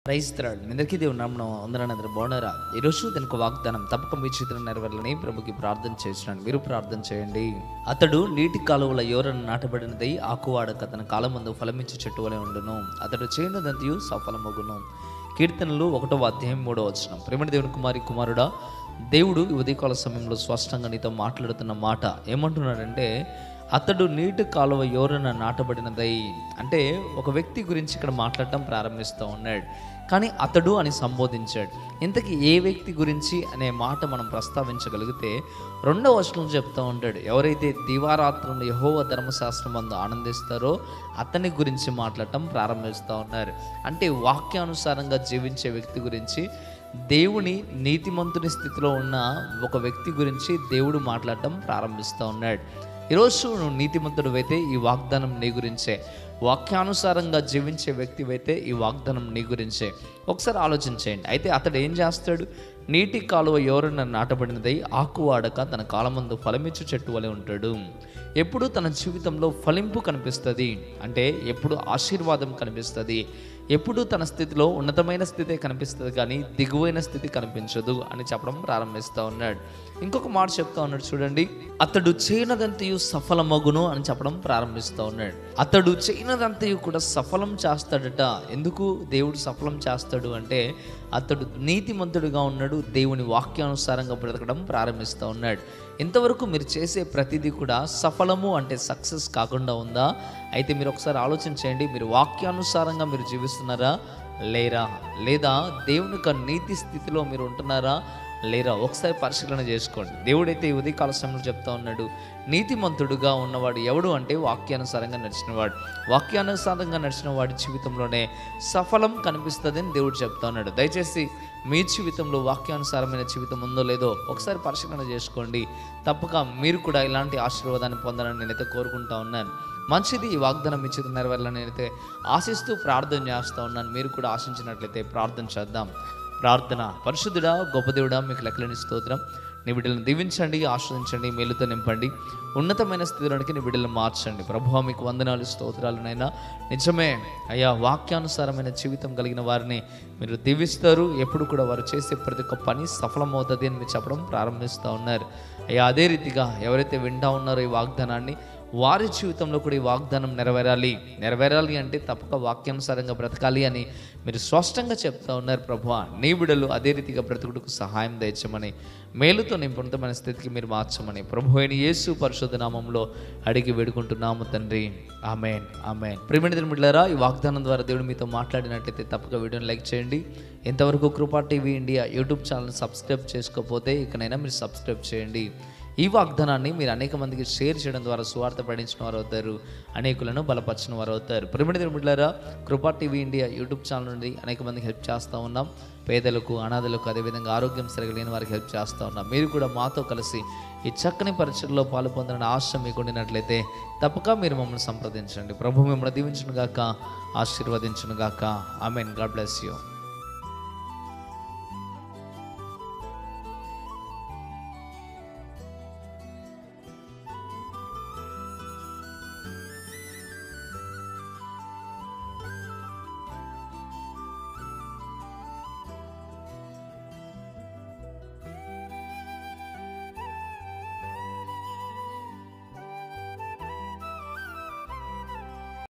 క్రైస్తరాడు మీ అందరికీ దేవుని నామను అందరూ అందరూ బాగున్నారా ఈరోజు దీనికి వాగ్దానం తప్పక మీ చేతులు నెరవేరాలని ప్రభుకి ప్రార్థన చేస్తున్నాను మీరు ప్రార్థన చేయండి అతడు నీటి కాలువల యోరను నాటబడినదై ఆకువాడక తన కాలమందు ఫలమిచ్చి చెట్టు వలె ఉండును అతడు చేయనదంతయు సఫలమగును కీర్తనలు ఒకటో అధ్యాయం మూడో వచనం ప్రేమటి దేవుని కుమారి కుమారుడా దేవుడు ఈ ఉదయకాల సమయంలో స్పష్టంగా నీతో మాట్లాడుతున్న మాట ఏమంటున్నాడంటే అతడు నీటి కాలువ యోరన నాటబడినదై అంటే ఒక వ్యక్తి గురించి ఇక్కడ మాట్లాడటం ప్రారంభిస్తూ ఉన్నాడు కానీ అతడు అని సంబోధించాడు ఇంతకీ ఏ వ్యక్తి గురించి అనే మాట మనం ప్రస్తావించగలిగితే రెండవ వచనం చెప్తూ ఉంటాడు ఎవరైతే దివారాత్రంలో యహోవ ధర్మశాస్త్రం అందు ఆనందిస్తారో అతని గురించి మాట్లాడటం ప్రారంభిస్తూ ఉన్నారు అంటే వాక్యానుసారంగా జీవించే వ్యక్తి గురించి దేవుని నీతిమంతుని స్థితిలో ఉన్న ఒక వ్యక్తి గురించి దేవుడు మాట్లాడటం ప్రారంభిస్తూ ఉన్నాడు ఈరోజు నువ్వు నీతిమంతుడు అయితే ఈ వాగ్దానం నీ గురించే వాక్యానుసారంగా జీవించే వ్యక్తి అయితే ఈ వాగ్దానం నీ గురించే ఒకసారి ఆలోచించేయండి అయితే అతడు ఏం చేస్తాడు నీటి కాలువ ఎవరన్నా నాటబడినదై ఆకు వాడక తన కాలమందు ఫలమిచ్చు చెట్టు వలె ఉంటాడు ఎప్పుడు తన జీవితంలో ఫలింపు కనిపిస్తుంది అంటే ఎప్పుడు ఆశీర్వాదం కనిపిస్తుంది ఎప్పుడు తన స్థితిలో ఉన్నతమైన స్థితే కనిపిస్తుంది కానీ దిగువైన స్థితి కనిపించదు అని చెప్పడం ప్రారంభిస్తూ ఉన్నాడు ఇంకొక మాట చెప్తా ఉన్నాడు చూడండి అతడు చేయనదంతయు సఫలమగును అని చెప్పడం ప్రారంభిస్తూ ఉన్నాడు అతడు చేయనదంతయు కూడా సఫలం చేస్తాడట ఎందుకు దేవుడు సఫలం చేస్తాడు అంటే అతడు నీతిమంతుడిగా ఉన్నాడు దేవుని వాక్యానుసారంగా బ్రతకడం ప్రారంభిస్తూ ఉన్నాడు ఇంతవరకు మీరు చేసే ప్రతిదీ కూడా సఫలము అంటే సక్సెస్ కాకుండా ఉందా అయితే మీరు ఒకసారి ఆలోచించండి మీరు వాక్యానుసారంగా మీరు జీవిస్తున్నారా లేరా లేదా దేవుని యొక్క నీతి స్థితిలో మీరు ఉంటున్నారా లేరా ఒకసారి పరిశీలన చేసుకోండి దేవుడైతే ఈ ఉదయకాల సమయంలో చెప్తా ఉన్నాడు నీతిమంతుడుగా ఉన్నవాడు ఎవడు అంటే వాక్యానుసారంగా నడిచినవాడు వాక్యానుసారంగా నడిచిన వాడి జీవితంలోనే సఫలం కనిపిస్తుంది అని దేవుడు చెప్తా ఉన్నాడు దయచేసి మీ జీవితంలో వాక్యానుసారమైన జీవితం ఉందో లేదో ఒకసారి పరిశీలన చేసుకోండి తప్పక మీరు కూడా ఇలాంటి ఆశీర్వాదాన్ని పొందాలని నేనైతే కోరుకుంటా ఉన్నాను మంచిది ఈ వాగ్దానం మీ చేతి నెరవేరాలని నేనైతే ఆశిస్తూ ప్రార్థన చేస్తూ ఉన్నాను మీరు కూడా ఆశించినట్లయితే ప్రార్థన చేద్దాం ప్రార్థన పరిశుద్ధుడా గొప్ప దేవుడా మీకు లెక్కలేని స్తోత్రం నీ బిడ్డలను దీవించండి ఆశ్రదించండి మేలుతో నింపండి ఉన్నతమైన స్థితిలోనికి నీ బిడ్డలను మార్చండి ప్రభు మీకు వందనాలు స్తోత్రాలనైనా నిజమే అయ్యా వాక్యానుసారమైన జీవితం కలిగిన వారిని మీరు దీవిస్తారు ఎప్పుడు కూడా వారు చేసే ప్రతి ఒక్క పని సఫలమవుతుంది అని మీరు చెప్పడం ప్రారంభిస్తూ ఉన్నారు అయ్యా అదే రీతిగా ఎవరైతే వింటా ఉన్నారో ఈ వాగ్దానాన్ని వారి జీవితంలో కూడా ఈ వాగ్దానం నెరవేరాలి నెరవేరాలి అంటే తప్పక వాక్యానుసారంగా బ్రతకాలి అని మీరు స్పష్టంగా చెప్తా ఉన్నారు ప్రభు నీ బిడలు అదే రీతిగా బ్రతుకుడుకు సహాయం దయచమని మేలుతో నింపుణమైన స్థితికి మీరు మార్చమని ప్రభు అయిన యేసు పరిశుద్ధ నామంలో అడిగి వేడుకుంటున్నాము తండ్రి ఆమెన్ ఆమెన్ ప్రిమిణితులు మిడ్లారా ఈ వాగ్దానం ద్వారా దేవుడు మీతో మాట్లాడినట్లయితే తప్పక వీడియోని లైక్ చేయండి ఇంతవరకు Kripa TV India YouTube channel subscribe చేసుకోకపోతే ఇకనైనా మీరు సబ్స్క్రైబ్ చేయండి ఈ వాగ్దానాన్ని మీరు అనేక మందికి షేర్ చేయడం ద్వారా సువార్త పడించిన వారు అవుతారు అనేకులను బలపరిచిన వారు అవుతారు ప్రిమిడి తిరుమిట్లారా కృపా టీవీ ఇండియా యూట్యూబ్ ఛానల్ నుండి అనేక మందికి హెల్ప్ చేస్తూ ఉన్నాం పేదలకు అనాథలకు అదేవిధంగా ఆరోగ్యం సరిగలేని వారికి హెల్ప్ చేస్తూ ఉన్నాం మీరు కూడా మాతో కలిసి ఈ చక్కని పరిచయలో పాలు పొందాలని ఆశ మీకు ఉండినట్లయితే తప్పక మీరు మమ్మల్ని సంప్రదించండి ప్రభు మిమ్మల్ని దీవించును గాక ఆశీర్వదించును గాక ఆమెన్ గాడ్ బ్లెస్ యూ